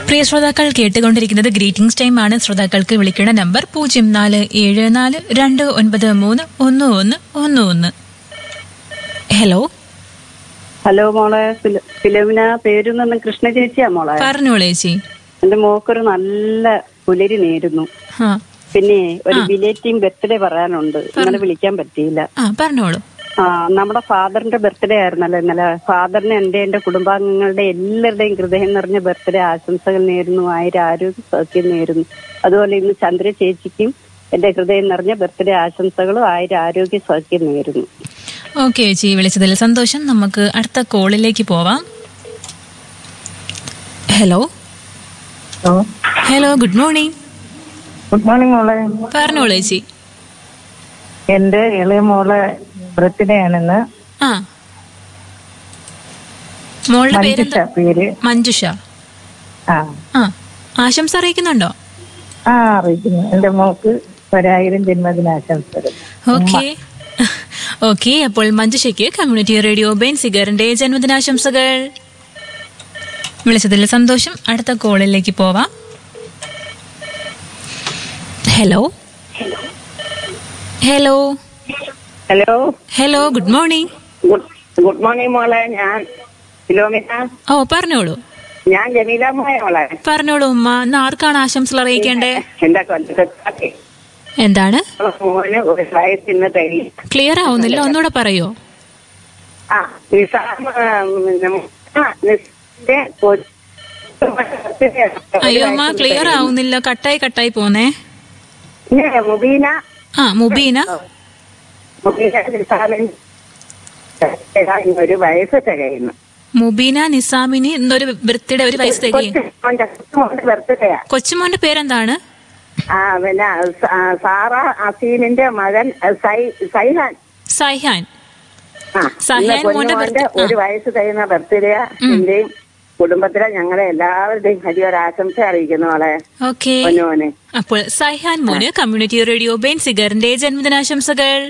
പ്രിയ ശ്രോതാക്കൾ കേട്ടുകൊണ്ടിരിക്കുന്നത് greetings time ആണ് ശ്രോതാക്കൾക്ക് വിളിക്കേണ്ട നമ്പർ പൂജ്യം നാല് ഏഴ് നാല് രണ്ട് ഒൻപത് മൂന്ന് ഒന്ന് ഒന്ന് ഒന്ന് ഒന്ന് ഹലോ ഹലോ മോളെ ഫില- ഫിലോമിന പേരുന്ന കൃഷ്ണ ചേച്ചിയാ മോളെ പറഞ്ഞോളൂ ചേച്ചി എന്റെ മോക്കൊരു നല്ല പുലരി നേരുന്നു ആ പിന്നെ ഒരു ബിലേറ്റിംഗ് ബർത്ത്ഡേ പറയാനുണ്ട് ഇന്നലെ വിളിക്കാൻ പറ്റിയില്ല ആ പറഞ്ഞോളൂ ആ നമ്മുടെ ഫാദറിന്റെ ബർത്ത്ഡേ ആയിരുന്നല്ലോ ഇന്നലെ ഫാദറിന് എന്റെ എന്റെ കുടുംബാംഗങ്ങളുടെ എല്ലാവരുടെയും ഹൃദയം നിറഞ്ഞ ബർത്ത്ഡേ ആശംസകൾ നേരുന്നു ആയിരം ആരോഗ്യ സൗഖ്യം നേരുന്നു അതുപോലെ ഇന്ന് ചന്ദ്ര ചേച്ചിക്കും എന്റെ ഹൃദയം നിറഞ്ഞ ബർത്ത്ഡേ ആശംസകളും ആയിരം ആരോഗ്യ സൗഖ്യം നേരുന്നു ഓക്കെ ചേച്ചി വിളിച്ചതിൽ സന്തോഷം നമുക്ക് അടുത്ത കോളിലേക്ക് പോവാം hello hello hello good morning good morning മോളെ പറഞ്ഞോളൂ ചേച്ചി എന്റെ ഇളയ മോളെ ബർത്ത്ഡേ ആണെന്ന് ആ മോളുടെ പേരെന്താ മഞ്ജുഷ പേര് മഞ്ജുഷ ആ ആ ആശംസ അറിയിക്കുന്നുണ്ടോ ആ അറിയിക്കുന്നു എന്റെ മോക്ക് ഒരായിരം ജന്മദിനാശംസകൾ ഓക്കെ ഓക്കെ അപ്പോൾ മഞ്ജുഷയ്ക്ക് കമ്മ്യൂണിറ്റി റേഡിയോ ബെൻസിഗറിന്റെ ജന്മദിനാശംസകൾ വിളിച്ചതിൽ സന്തോഷം അടുത്ത കോളിലേക്ക് പോവാം hello hello hello hello good morning good good morning മോളെ ഞാൻ ഫിലോമിന ഓ പറഞ്ഞോളൂ ഞാൻ ജമീല മോയ മോളെ പറഞ്ഞോളൂ ഉമ്മ ഇന്ന് ആർക്കാണ് ആശംസകൾ അറിയിക്കേണ്ടേ എന്റെ കൊല്ലത്തെ എന്താണ് മോന് ഒരു വയസ്സ് ഇന്ന് കഴിയും ക്ലിയർ ആവുന്നില്ല ഒന്നുകൂടെ പറയോ ആ നിസാം ആ, നിസിന്റെ കൊ- അയ്യോ അമ്മ ക്ലിയർ ആവുന്നില്ല കട്ടായി കട്ടായി പോന്നേ പിന്നെ മുബീന ആ മുബീന മുബീന നിസാമിന് ഒരു വയസ്സ് തികയുന്നു മുബീന നിസാമിനി എന്നൊരു ബർത്ത്ഡേ ഒരു വയസ്സ് തികയും കൊച്ചുമോന്റെ കൊച്ചുമോന്റെ ബർത്ത്ഡേയാ കൊച്ചുമോന്റെ പേരെന്താണ് ആ പിന്നെ സ- ആ, സാറ അസീനിന്റെ മകൻ സൈ സൈഹാൻ സൈഹാൻ ആ, സഹ്യാൻ ഇന്ന് മോന്റെ പൊന്നുമോന്റെ birthday- ഒരു വയസ്സ് കഴിയുന്ന ബർത്ത്ഡേ എന്റെയും കുടുംബത്തിലെ ഞങ്ങളെ എല്ലാവരുടെയും വലിയൊരു ആശംസ അറിയിക്കുന്നു മോളെ ഓക്കെ പൊന്നുമോന് അപ്പോൾ സൈഹാൻ മോന് കമ്മ്യൂണിറ്റി റേഡിയോ ബെൻ സിഗറിന്റെ ജന്മദിനാശംസകൾ